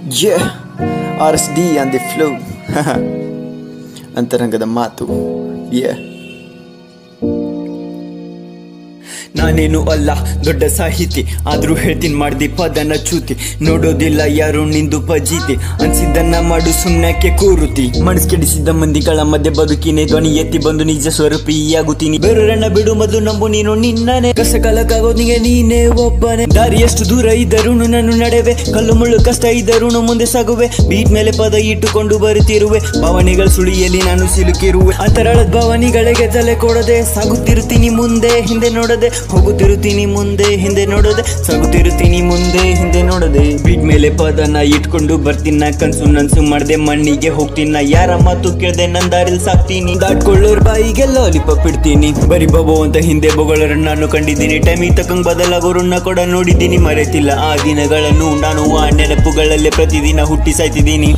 Yeah, RSD and the flow. ಅಂತರಂಗದ ಮಾತು Yeah. ನಾನೇನು ಅಲ್ಲ ದೊಡ್ಡ ಸಾಹಿತಿ ಆದ್ರೂ ಹೇಳ್ತೀನಿ ಮಾಡ್ದಿ ಪದನ ಚೂತಿ ನೋಡೋದಿಲ್ಲ ಯಾರು ನಿಂದು ಪಜೀತಿ ಅನ್ಸಿದ್ದನ್ನ ಮಾಡು ಸುಮ್ನಕ್ಕೆ ಕೂರುತಿ ಮನಸ್ ಕೆಡಿಸಿದ್ದ ಮಂದಿಗಳ ಮಧ್ಯೆ ಬದುಕಿನೇ ಧ್ವನಿ ಎತ್ತಿ ಬಂದು ನಿಜ ಸ್ವರೂಪಿಯಾಗುತ್ತೀನಿ ಬೇರನ್ನ ಬಿಡು ಮೊದಲು ನಂಬು ನೀನು ನಿನ್ನನೆ ಕಷ್ಟ ಕಾಲಕ್ಕಾಗೋದಿಗೆ ನೀನೇ ಒಬ್ಬನೇ ದಾರಿ ಎಷ್ಟು ದೂರ ಇದ್ದರೂ ನಾನು ನಡೆವೆ ಕಲ್ಲು ಮುಳ್ಳು ಕಷ್ಟ ಇದ್ದರೂ ಮುಂದೆ ಸಾಗುವೆ ಬೀಟ್ ಮೇಲೆ ಪದ ಇಟ್ಟುಕೊಂಡು ಬರುತ್ತಿರುವೆ ಭಾವನೆಗಳ ಸುಳಿಯಲ್ಲಿ ನಾನು ಸಿಲುಕಿರುವೆ ಅಂತರಾಳದ ಭಾವನೆಗಳಿಗೆ ತಲೆ ಕೊಡದೆ ಸಾಗುತ್ತಿರುತ್ತೀನಿ ಮುಂದೆ ಹಿಂದೆ ನೋಡದೆ ಹೋಗುತ್ತಿರುತ್ತೀನಿ ಮುಂದೆ ಹಿಂದೆ ನೋಡದೆ ಸಾಗುತ್ತಿರುತ್ತೀನಿ ಮುಂದೆ ಹಿಂದೆ ನೋಡದೆ ಬೀಟ್ ಮೇಲೆ ಪದನ ಇಟ್ಕೊಂಡು ಬರ್ತೀನ ಕನ್ಸು ನನ್ಸು ಮಾಡ್ದೆ ಮಣ್ಣಿಗೆ ಹೋಗ್ತೀನ ಯಾರ ಮಾತು ಕೇಳ್ದೆ ನನ್ ದಾರಿಲ್ ಸಾಕ್ತೀನಿ ದಾಟ್ಕೊಳ್ಳೋರ್ ಬಾಯಿಗೆ ಲಾಲಿಪಾಪ್ ಇಡ್ತೀನಿ ಬರಿ ಬಾಬೋ ಅಂತ ಹಿಂದೆ ಬೊಗಳರ ನಾನು ಕಂಡಿದ್ದೀನಿ ಟೈಮಿಗೆ ತಕ್ಕಂಗ್ ಬದಲಾಗೋರನ್ನ ಕೂಡ ನೋಡಿದ್ದೀನಿ ಮರೆತಿಲ್ಲ ಆ ದಿನಗಳನ್ನು ನಾನು ಆ ನೆನಪುಗಳಲ್ಲೇ ಪ್ರತಿದಿನ ಹುಟ್ಟಿ ಸಾಯ್ತಿದ್ದೀನಿ